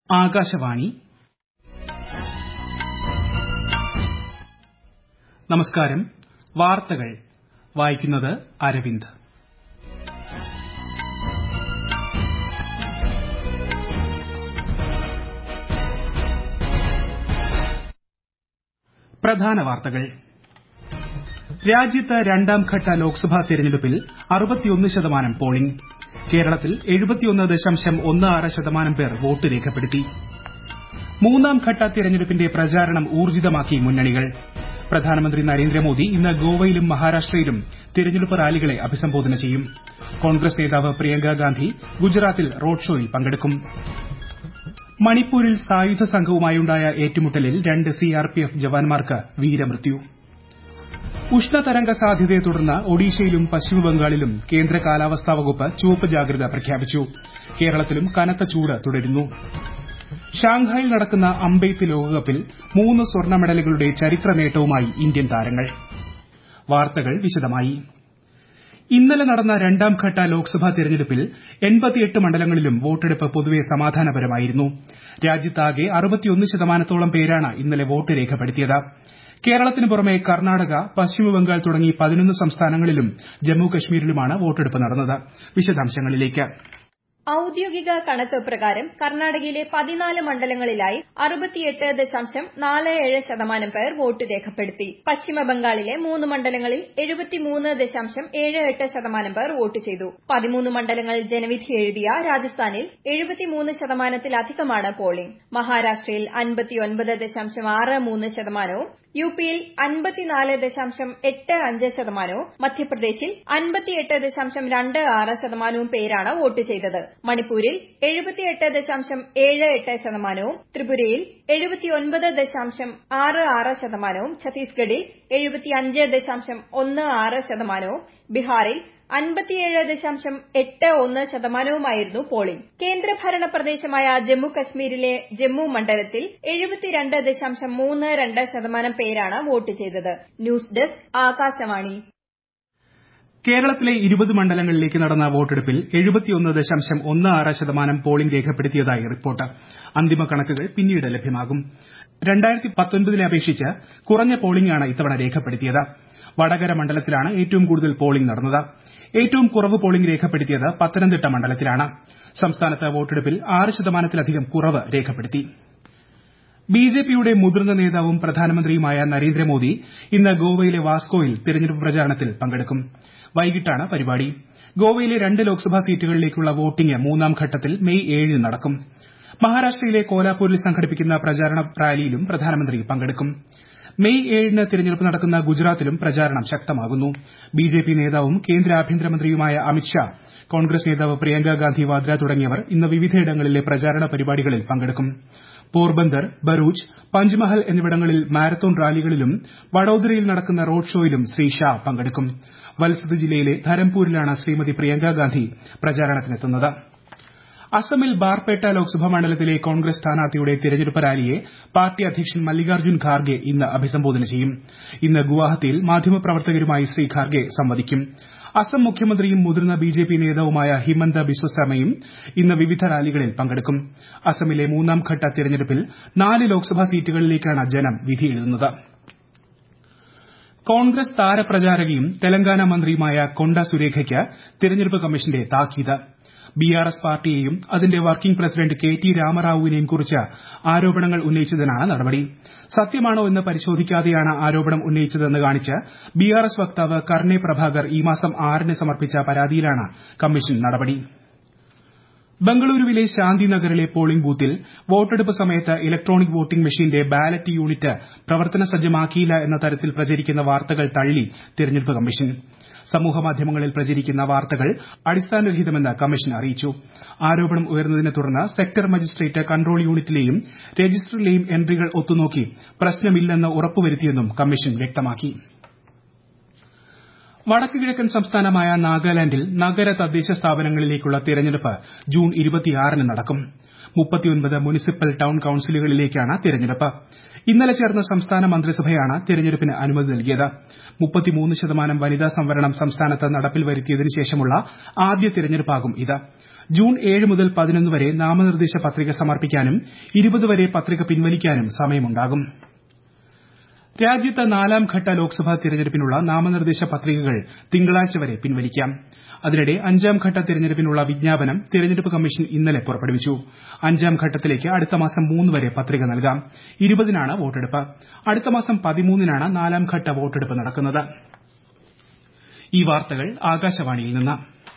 ആകാശവാണി നമസ്കാരം വാർത്തകൾ വായിക്കുന്നത് അരവിന്ദ് പ്രധാന വാർത്തകൾ രാജ്യത്ത് രണ്ടാംഘട്ട ലോക്സഭാ തെരഞ്ഞെടുപ്പിൽ ശതമാനം പോളിംഗ് കേരളത്തിൽ ശതമാനം പേർ വോട്ട് രേഖപ്പെടുത്തി മൂന്നാംഘട്ട തെരഞ്ഞെടുപ്പിന്റെ പ്രചാരണം ഊർജിതമാക്കി മുന്നണികൾ പ്രധാനമന്ത്രി നരേന്ദ്രമോദി ഇന്ന് ഗോവയിലും മഹാരാഷ്ട്രയിലും തെരഞ്ഞെടുപ്പ് റാലികളെ അഭിസംബോധന ചെയ്യും കോൺഗ്രസ് നേതാവ് പ്രിയങ്ക ഗാന്ധി ഗുജറാത്തിൽ റോഡ് ഷോയിൽ പങ്കെടുക്കും മണിപ്പൂരിൽ സായുധ സംഘവുമായുണ്ടായ ഏറ്റുമുട്ടലിൽ രണ്ട് സിആർപിഎഫ് ജവാന്മാർക്ക് വീരമൃത്യു ഉഷ്ണതരംഗ സാധ്യതയെ തുടർന്ന് ഒഡീഷയിലും പശ്ചിമബംഗാളിലും കേന്ദ്ര കാലാവസ്ഥാ വകുപ്പ് ചുവപ്പ് ജാഗ്രത പ്രഖ്യാപിച്ചു കേരളത്തിലും കനത്ത ചൂട് തുടരുന്നു ഷാങ്ഹായിൽ നടക്കുന്ന അമ്പെയ്ത്ത് ലോകകപ്പിൽ മൂന്ന് സ്വർണ്ണ മെഡലുകളുടെ ചരിത്ര നേട്ടവുമായി ഇന്ത്യൻ താരങ്ങൾ വാർത്തകൾ വിശദമായി ഇന്നലെ നടന്ന രണ്ടാംഘട്ട ലോക്സഭാ തെരഞ്ഞെടുപ്പിൽ മണ്ഡലങ്ങളിലും വോട്ടെടുപ്പ് പൊതുവെ സമാധാനപരമായിരുന്നു രാജ്യത്താകെ ശതമാനത്തോളം പേരാണ് ഇന്നലെ വോട്ട് രേഖപ്പെടുത്തിയത് കേരളത്തിന് പുറമെ കർണാടക പശ്ചിമബംഗാൾ തുടങ്ങി പതിനൊന്ന് സംസ്ഥാനങ്ങളിലും ജമ്മു കശ്മീരിലുമാണ് വോട്ടെടുപ്പ് നടന്നത് വിശദാംശങ്ങളിലേക്ക് ഔദ്യോഗിക കണക്ക് പ്രകാരം കർണാടകയിലെ പതിനാല് മണ്ഡലങ്ങളിലായി അറുപത്തിയെട്ട് ദശാംശം നാല് ഏഴ് ശതമാനം പേർ വോട്ട് രേഖപ്പെടുത്തി പശ്ചിമബംഗാളിലെ മൂന്ന് മണ്ഡലങ്ങളിൽ എഴുപത്തിമൂന്ന് ദശാംശം ഏഴ് എട്ട് ശതമാനം പേർ വോട്ട് ചെയ്തു പതിമൂന്ന് മണ്ഡലങ്ങൾ ജനവിധി എഴുതിയ രാജസ്ഥാനിൽ എഴുപത്തിമൂന്ന് ശതമാനത്തിലധികമാണ് പോളിംഗ് മഹാരാഷ്ട്രയിൽ അൻപത്തിയൊൻപത് ദശാംശം ആറ് മൂന്ന് ശതമാനവും യുപിയിൽ അൻപത്തിനാല് ദശാംശം എട്ട് അഞ്ച് ശതമാനവും മധ്യപ്രദേശിൽ അൻപത്തിയെട്ട് ദശാംശം രണ്ട് ആറ് ശതമാനവും പേരാണ് വോട്ട് ചെയ്തത് മണിപ്പൂരിൽ എഴുപത്തിയെട്ട് ദശാംശം ഏഴ് എട്ട് ശതമാനവും ത്രിപുരയിൽ എഴുപത്തിയൊൻപത് ദശാംശം ആറ് ആറ് ശതമാനവും ഛത്തീസ്ഗഡിൽ എഴുപത്തിയഞ്ച് ദശാംശം ഒന്ന് ആറ് ശതമാനവും ബീഹാറിൽ അൻപത്തിയേഴ് ദശാംശം എട്ട് ഒന്ന് ശതമാനവുമായിരുന്നു പോളിംഗ് കേന്ദ്രഭരണ പ്രദേശമായ ജമ്മു കശ്മീരിലെ ജമ്മു മണ്ഡലത്തിൽ എഴുപത്തിരണ്ട് ദശാംശം മൂന്ന് രണ്ട് ശതമാനം പേരാണ് വോട്ട് ചെയ്തത് ന്യൂസ് ഡെസ്ക് ആകാശവാണി കേരളത്തിലെ ഇരുപത് മണ്ഡലങ്ങളിലേക്ക് നടന്ന വോട്ടെടുപ്പിൽ ശതമാനം പോളിംഗ് രേഖപ്പെടുത്തിയതായി റിപ്പോർട്ട് അന്തിമ കണക്കുകൾ പിന്നീട് ലഭ്യമാകും ലെ അപേക്ഷിച്ച് കുറഞ്ഞ പോളിംഗാണ് ഇത്തവണ രേഖപ്പെടുത്തിയത് വടകര മണ്ഡലത്തിലാണ് ഏറ്റവും കൂടുതൽ പോളിംഗ് നടന്നത് ഏറ്റവും കുറവ് പോളിംഗ് രേഖപ്പെടുത്തിയത് പത്തനംതിട്ട മണ്ഡലത്തിലാണ് സംസ്ഥാനത്ത് വോട്ടെടുപ്പിൽ ആറ് ശതമാനത്തിലധികം കുറവ് രേഖപ്പെടുത്തി ബിജെപിയുടെ മുതിർന്ന നേതാവും പ്രധാനമന്ത്രിയുമായ നരേന്ദ്രമോദി ഇന്ന് ഗോവയിലെ വാസ്കോയിൽ തെരഞ്ഞെടുപ്പ് പ്രചാരണത്തിൽ പങ്കെടുക്കും വൈകിട്ടാണ് പരിപാടി ഗോവയിലെ രണ്ട് ലോക്സഭാ സീറ്റുകളിലേക്കുള്ള വോട്ടിംഗ് മൂന്നാം ഘട്ടത്തിൽ മെയ് ഏഴിന് നടക്കും മഹാരാഷ്ട്രയിലെ കോലാപൂരിൽ സംഘടിപ്പിക്കുന്ന പ്രചാരണ റാലിയിലും പ്രധാനമന്ത്രി പങ്കെടുക്കും മെയ് ഏഴിന് തിരഞ്ഞെടുപ്പ് നടക്കുന്ന ഗുജറാത്തിലും പ്രചാരണം ശക്തമാകുന്നു ബിജെപി നേതാവും കേന്ദ്ര ആഭ്യന്തരമന്ത്രിയുമായ അമിത്ഷാ കോൺഗ്രസ് നേതാവ് പ്രിയങ്ക ഗാന്ധി വാദ്ര തുടങ്ങിയവർ ഇന്ന് വിവിധയിടങ്ങളിലെ പ്രചാരണ പരിപാടികളിൽ പങ്കെടുക്കും പോർബന്ദർ ബറൂച്ച് പഞ്ച്മഹൽ എന്നിവിടങ്ങളിൽ മാരത്തോൺ റാലികളിലും വഡോദരയിൽ നടക്കുന്ന റോഡ് ഷോയിലും ശ്രീ ഷാ പങ്കെടുക്കും വൽസദ് ജില്ലയിലെ ധരംപൂരിലാണ് ശ്രീമതി പ്രിയങ്ക ഗാന്ധി പ്രചാരണത്തിനെത്തുന്നത് അസമിൽ ബാർപേട്ട ലോക്സഭാ മണ്ഡലത്തിലെ കോൺഗ്രസ് സ്ഥാനാർത്ഥിയുടെ തെരഞ്ഞെടുപ്പ് റാലിയെ പാർട്ടി അധ്യക്ഷൻ മല്ലികാർജ്ജുൻ ഖാർഗെ ഇന്ന് അഭിസംബോധന ചെയ്യും ഇന്ന് ഗുവാഹത്തിയിൽ മാധ്യമപ്രവർത്തകരുമായി ശ്രീ ഖാർഗെ സംവദിക്കും അസം മുഖ്യമന്ത്രിയും മുതിർന്ന ബിജെപി നേതാവുമായ ഹിമന്ത ബിശ്വ ശർമ്മയും ഇന്ന് വിവിധ റാലികളിൽ പങ്കെടുക്കും അസമിലെ മൂന്നാം ഘട്ട തെരഞ്ഞെടുപ്പിൽ നാല് ലോക്സഭാ സീറ്റുകളിലേക്കാണ് ജനം വിധിയെഴുതുന്നത് കോൺഗ്രസ് താരപ്രചാരകയും തെലങ്കാന മന്ത്രിയുമായ കൊണ്ട സുരേഖയ്ക്ക് തെരഞ്ഞെടുപ്പ് കമ്മീഷന്റെ താക്കീത് ബിആർഎസ് പാർട്ടിയെയും അതിന്റെ വർക്കിംഗ് പ്രസിഡന്റ് കെ ടി രാമറാവുവിനെയും കുറിച്ച് ആരോപണങ്ങൾ ഉന്നയിച്ചതിനാണ് നടപടി സത്യമാണോ എന്ന് പരിശോധിക്കാതെയാണ് ആരോപണം ഉന്നയിച്ചതെന്ന് കാണിച്ച് ബിആർഎസ് വക്താവ് കർണെ പ്രഭാകർ ഈ മാസം ആറിന് സമർപ്പിച്ച പരാതിയിലാണ് കമ്മീഷൻ നടപടി ബംഗളൂരുവിലെ ശാന്തിനഗറിലെ പോളിംഗ് ബൂത്തിൽ വോട്ടെടുപ്പ് സമയത്ത് ഇലക്ട്രോണിക് വോട്ടിംഗ് മെഷീന്റെ ബാലറ്റ് യൂണിറ്റ് പ്രവർത്തന സജ്ജമാക്കിയില്ല എന്ന തരത്തിൽ പ്രചരിക്കുന്ന വാർത്തകൾ തള്ളി തെരഞ്ഞെടുപ്പ് കമ്മീഷൻ സമൂഹമാധ്യമങ്ങളിൽ പ്രചരിക്കുന്ന വാർത്തകൾ അടിസ്ഥാനരഹിതമെന്ന് കമ്മീഷൻ അറിയിച്ചു ആരോപണം ഉയർന്നതിനെ തുടർന്ന് സെക്ടർ മജിസ്ട്രേറ്റ് കൺട്രോൾ യൂണിറ്റിലെയും രജിസ്റ്ററിലെയും എൻട്രികൾ ഒത്തുനോക്കി പ്രശ്നമില്ലെന്ന് ഉറപ്പുവരുത്തിയെന്നും കമ്മീഷൻ വ്യക്തമാക്കി വടക്ക് കിഴക്കൻ സംസ്ഥാനമായ നാഗാലാൻഡിൽ നഗര തദ്ദേശ സ്ഥാപനങ്ങളിലേക്കുള്ള തെരഞ്ഞെടുപ്പ് ജൂൺ ന് നടക്കും മുനിസിപ്പൽ ടൌൺ കൌൺസിലുകളിലേക്കാണ് തെരഞ്ഞെടുപ്പ് ഇന്നലെ ചേർന്ന സംസ്ഥാന മന്ത്രിസഭയാണ് തെരഞ്ഞെടുപ്പിന് അനുമതി നൽകിയത് ശതമാനം വനിതാ സംവരണം സംസ്ഥാനത്ത് നടപ്പിൽ വരുത്തിയതിനു ശേഷമുള്ള ആദ്യ തെരഞ്ഞെടുപ്പാകും ഇത് ജൂൺ ഏഴ് മുതൽ പതിനൊന്ന് വരെ നാമനിർദ്ദേശ പത്രിക സമർപ്പിക്കാനും ഇരുപത് വരെ പത്രിക പിൻവലിക്കാനും സമയമുണ്ടാകും രാജ്യത്ത് നാലാം ഘട്ട ലോക്സഭാ തിരഞ്ഞെടുപ്പിനുള്ള നാമനിർദ്ദേശ പത്രികകൾ തിങ്കളാഴ്ച വരെ പിൻവലിക്കാം അതിനിടെ അഞ്ചാം ഘട്ട തിരഞ്ഞെടുപ്പിനുള്ള വിജ്ഞാപനം തിരഞ്ഞെടുപ്പ് കമ്മീഷൻ ഇന്നലെ പുറപ്പെടുവിച്ചു അഞ്ചാം ഘട്ടത്തിലേക്ക് അടുത്ത മാസം മൂന്ന് വരെ പത്രിക നൽകാം ഇരുപതിനാണ് വോട്ടെടുപ്പ് അടുത്ത മാസം പതിമൂന്നിനാണ് നാലാം ഘട്ട വോട്ടെടുപ്പ് നടക്കുന്നത് ഈ വാർത്തകൾ ആകാശവാണിയിൽ നിന്ന്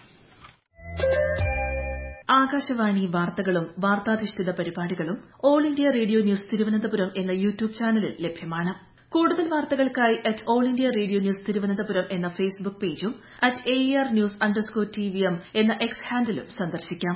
ആകാശവാണി വാർത്തകളും വാർത്താധിഷ്ഠിത പരിപാടികളും All India Radio News Thiruvananthapuram എന്ന യൂട്യൂബ് ചാനലിൽ ലഭ്യമാണ് കൂടുതൽ വാർത്തകൾക്കായി at All India Radio News Thiruvananthapuram എന്ന ഫേസ്ബുക്ക് പേജും at A R news underscore T V M എന്ന എക്സ് ഹാൻഡിലും സന്ദർശിക്കാം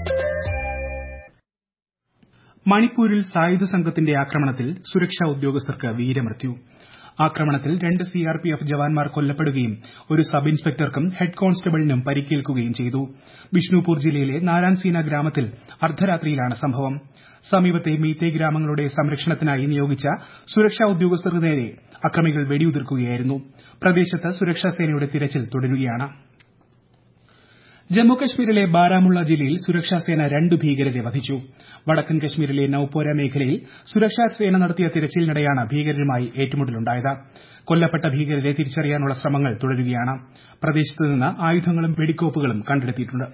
മണിപ്പൂരിൽ സായുധ സംഘത്തിന്റെ ആക്രമണത്തിൽ സുരക്ഷാ ഉദ്യോഗസ്ഥർക്ക് വീരമൃത്യു ആക്രമണത്തിൽ രണ്ട് സിആർപിഎഫ് ജവാന്മാർ കൊല്ലപ്പെടുകയും ഒരു സബ് ഇൻസ്പെക്ടർക്കും ഹെഡ് കോൺസ്റ്റബിളിനും പരിക്കേൽക്കുകയും ചെയ്തു ബിഷ്ണുപൂർ ജില്ലയിലെ നാരാൻസീന ഗ്രാമത്തിൽ അർദ്ധരാത്രിയിലാണ് സംഭവം സമീപത്തെ മീത്തെ ഗ്രാമങ്ങളുടെ സംരക്ഷണത്തിനായി നിയോഗിച്ച സുരക്ഷാ ഉദ്യോഗസ്ഥർക്ക് നേരെ അക്രമികൾ വെടിയുതിർക്കുകയായിരുന്നു പ്രദേശത്ത് സുരക്ഷാ സേനയുടെ തിരച്ചിൽ തുടരുകയാണ് ജമ്മുകശ്മീരിലെ ബാരാമുള്ള ജില്ലയിൽ സുരക്ഷാസേന രണ്ട് ഭീകരരെ വധിച്ചു വടക്കൻ കശ്മീരിലെ നൌപോര മേഖലയിൽ സുരക്ഷാസേന നടത്തിയ തിരച്ചിലിനിടെയാണ് ഭീകരരുമായി ഏറ്റുമുട്ടലുണ്ടായത് കൊല്ലപ്പെട്ട ഭീകരരെ തിരിച്ചറിയാനുള്ള ശ്രമങ്ങൾ തുടരുകയാണ് പ്രദേശത്ത് നിന്ന് ആയുധങ്ങളും വെടിക്കോപ്പുകളും കണ്ടെടുത്തിട്ടുണ്ട്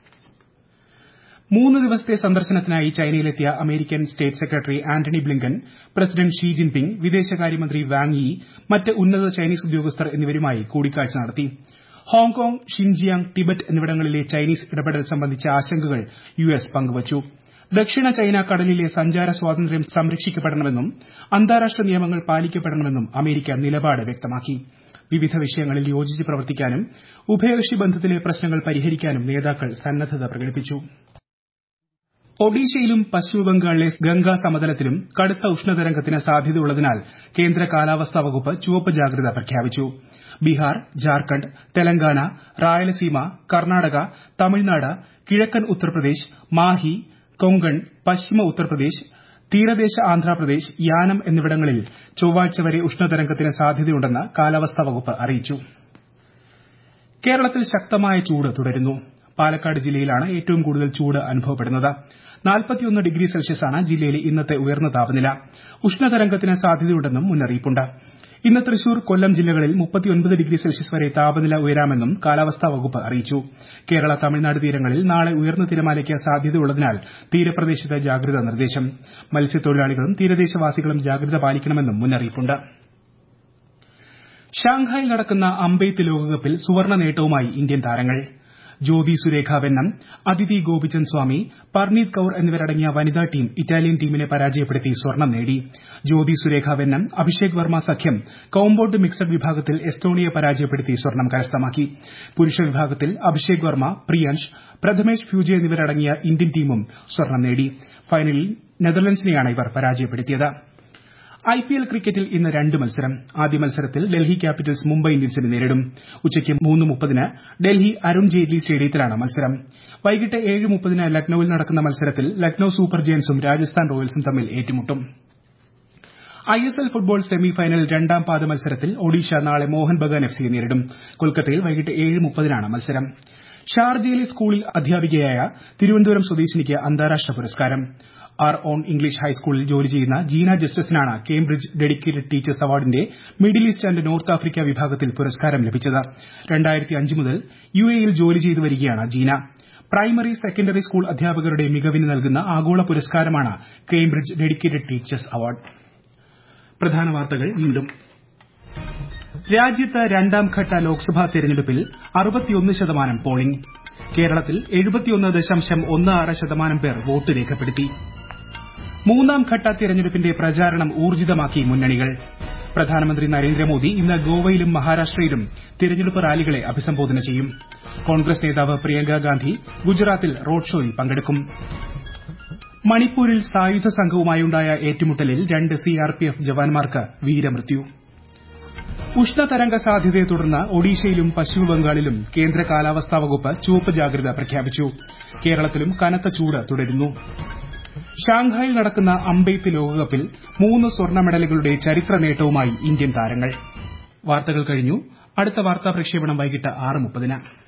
മൂന്ന് ദിവസത്തെ സന്ദർശനത്തിനായി ചൈനയിലെത്തിയ American state secretary Antony Blinken president Xi Jinping വിദേശകാര്യമന്ത്രി വാങ് യി മറ്റ് ഉന്നത ചൈനീസ് ഉദ്യോഗസ്ഥർ എന്നിവരുമായി കൂടിക്കാഴ്ച നടത്തി ഹോങ്കോങ് ഷിൻജിയാങ് ടിബറ്റ് എന്നിവിടങ്ങളിലെ ചൈനീസ് ഇടപെടൽ സംബന്ധിച്ച ആശങ്കകൾ യു എസ് പങ്കുവച്ചു ദക്ഷിണ ചൈന കടലിലെ സഞ്ചാര സ്വാതന്ത്ര്യം സംരക്ഷിക്കപ്പെടണമെന്നും അന്താരാഷ്ട്ര നിയമങ്ങൾ പാലിക്കപ്പെടണമെന്നും അമേരിക്ക നിലപാട് വ്യക്തമാക്കി വിവിധ വിഷയങ്ങളിൽ യോജിച്ച് പ്രവർത്തിക്കാനും ഉഭയകക്ഷി ബന്ധത്തിലെ പ്രശ്നങ്ങൾ പരിഹരിക്കാനും നേതാക്കൾ സന്നദ്ധത പ്രകടിപ്പിച്ചു ഒഡീഷയിലും പശ്ചിമബംഗാളിലെ ഗംഗാ സമതലത്തിലും കടുത്ത ഉഷ്ണതരംഗത്തിന് സാധ്യതയുള്ളതിനാൽ കേന്ദ്ര കാലാവസ്ഥാ വകുപ്പ് ചുവപ്പ് ജാഗ്രത പ്രഖ്യാപിച്ചു ബീഹാർ ജാർഖണ്ഡ് തെലങ്കാന റായലസീമ കർണാടക തമിഴ്നാട് കിഴക്കൻ ഉത്തർപ്രദേശ് മാഹി കൊങ്കൺ പശ്ചിമ ഉത്തർപ്രദേശ് തീരദേശ ആന്ധ്രാപ്രദേശ് യാനം എന്നിവിടങ്ങളിൽ ചൊവ്വാഴ്ച വരെ ഉഷ്ണതരംഗത്തിന് സാധ്യതയുണ്ടെന്ന് കാലാവസ്ഥാ വകുപ്പ് അറിയിച്ചു കേരളത്തിൽ ശക്തമായ ചൂട് തുടരുന്നു പാലക്കാട് ജില്ലയിലാണ് ഏറ്റവും കൂടുതൽ ചൂട് അനുഭവപ്പെടുന്നത് ഡിഗ്രി സെൽഷ്യസാണ് ജില്ലയിലെ ഇന്നത്തെ ഉയർന്ന താപനില ഉഷ്ണതരംഗത്തിന് സാധ്യതയുണ്ടെന്നും മുന്നറിയിപ്പുണ്ട് ഇന്ന് തൃശൂർ കൊല്ലം ജില്ലകളിൽ ഡിഗ്രി സെൽഷ്യസ് വരെ താപനില ഉയരാമെന്നും കാലാവസ്ഥാ വകുപ്പ് അറിയിച്ചു കേരള തമിഴ്നാട് തീരങ്ങളിൽ നാളെ ഉയർന്ന തിരമാലയ്ക്ക് സാധ്യതയുള്ളതിനാൽ തീരപ്രദേശത്ത് ജാഗ്രതാ നിർദ്ദേശം മത്സ്യത്തൊഴിലാളികളും തീരദേശവാസികളും ജാഗ്രത പാലിക്കണമെന്നും മുന്നറിയിപ്പുണ്ട് ഷാങ്ഹായിൽ നടക്കുന്ന അമ്പെയ്ത്ത് ലോകകപ്പിൽ സുവർണ്ണ നേട്ടവുമായി ഇന്ത്യൻ താരങ്ങൾ ജ്യോതി സുരേഖ വെന്നം അദിതി ഗോപിചന്ദ് സ്വാമി പർനീത് കൌർ എന്നിവരടങ്ങിയ വനിതാ ടീം ഇറ്റാലിയൻ ടീമിനെ പരാജയപ്പെടുത്തി സ്വർണം നേടി ജ്യോതി സുരേഖ വെന്നം അഭിഷേക് വർമ്മ സഖ്യം കൌംബോട്ട് മിക്സഡ് വിഭാഗത്തിൽ എസ്തോണിയെ പരാജയപ്പെടുത്തി സ്വർണം കരസ്ഥമാക്കി പുരുഷ വിഭാഗത്തിൽ അഭിഷേക് വർമ്മ പ്രിയൻഷ് പ്രഥമേഷ് ഫ്യൂജെ എന്നിവരടങ്ങിയ ഇന്ത്യൻ ടീമും സ്വർണം നേടി ഫൈനലിൽ നെതർലൻഡ്സിനെയാണ് ഇവർ പരാജയപ്പെടുത്തിയത് ഐപിഎൽ ക്രിക്കറ്റിൽ ഇന്ന് രണ്ട് മത്സരം ആദ്യ മത്സരത്തിൽ ഡൽഹി ക്യാപിറ്റൽസ് മുംബൈ ഇന്ത്യൻസിനെ നേരിടും ഉച്ചയ്ക്ക് മൂന്ന് മുപ്പതിന് ഡൽഹി അരുൺ ജെയ്റ്റ്ലി സ്റ്റേഡിയത്തിലാണ് മത്സരം വൈകിട്ട് ഏഴ് മുപ്പതിന് ലക്നൌവിൽ നടക്കുന്ന മത്സരത്തിൽ ലക്നൌ സൂപ്പർ ജയൻസും രാജസ്ഥാൻ റോയൽസും തമ്മിൽ ഏറ്റുമുട്ടും ഐഎസ്എൽ ഫുട്ബോൾ സെമി ഫൈനൽ രണ്ടാം പാദ മത്സരത്തിൽ ഒഡീഷ നാളെ മോഹൻ ബഗാൻ എഫ്സിയെ നേരിടും കൊൽക്കത്തയിൽ വൈകിട്ട് ഏഴ് മുപ്പതിനാണ് മത്സരം ഷാർജയിലെ സ്കൂളിൽ അധ്യാപികയായ തിരുവനന്തപുരം സ്വദേശിനിക്ക് അന്താരാഷ്ട്ര പുരസ്കാരം ആർ ഓൺ ഇംഗ്ലീഷ് ഹൈസ്കൂളിൽ ജോലി ചെയ്യുന്ന ജീന ജസ്റ്റിസിനാണ് കേംബ്രിഡ്ജ് ഡെഡിക്കേറ്റഡ് ടീച്ചേഴ്സ് അവാർഡിന്റെ Middle East and North Africa വിഭാഗത്തിൽ പുരസ്കാരം ലഭിച്ചത് മുതൽ യുഎഇയിൽ ജോലി ചെയ്തു വരികയാണ് ജീന പ്രൈമറി സെക്കൻഡറി സ്കൂൾ അധ്യാപകരുടെ മികവിന് നൽകുന്ന ആഗോള പുരസ്കാരമാണ് കേംബ്രിഡ്ജ് ഡെഡിക്കേറ്റഡ് ടീച്ചേഴ്സ് അവാർഡ് പ്രധാന വാർത്തകൾ വീണ്ടും രാജ്യത്ത് രണ്ടാം ഘട്ട ലോക്സഭാ തെരഞ്ഞെടുപ്പിൽ ശതമാനം പോളിംഗ് കേരളത്തിൽ ശതമാനം പേർ വോട്ട് രേഖപ്പെടുത്തി മൂന്നാം ഘട്ട തിരഞ്ഞെടുപ്പിന്റെ പ്രചാരണം ഊർജിതമാക്കി മുന്നണികൾ പ്രധാനമന്ത്രി നരേന്ദ്രമോദി ഇന്ന് ഗോവയിലും മഹാരാഷ്ട്രയിലും തിരഞ്ഞെടുപ്പ് റാലികളെ അഭിസംബോധന ചെയ്യും കോൺഗ്രസ് നേതാവ് പ്രിയങ്ക ഗാന്ധി ഗുജറാത്തിൽ റോഡ് ഷോയിൽ പങ്കെടുക്കും മണിപ്പൂരിൽ സായുധ സംഘവുമായുണ്ടായ ഏറ്റുമുട്ടലിൽ രണ്ട് സിആർപിഎഫ് ജവാന്മാർക്ക് വീരമൃത്യു ഉഷ്ണതരംഗ സാധ്യതയെ തുടർന്ന് ഒഡീഷയിലും പശ്ചിമബംഗാളിലും കേന്ദ്ര കാലാവസ്ഥാ വകുപ്പ് ചുവപ്പ് ജാഗ്രത പ്രഖ്യാപിച്ചു കേരളത്തിലും കനത്ത ചൂട് തുടരുന്നു ഷാങ്ഹായിൽ നടക്കുന്ന അമ്പെയ്ത്ത് ലോകകപ്പിൽ മൂന്ന് സ്വർണ്ണ മെഡലുകളുടെ ചരിത്ര നേട്ടവുമായി ഇന്ത്യൻ താരങ്ങൾ വാർത്തകൾ കഴിഞ്ഞു അടുത്ത വാർത്താ പ്രക്ഷേപണം വൈകിട്ട് ആറ് മുപ്പതിന്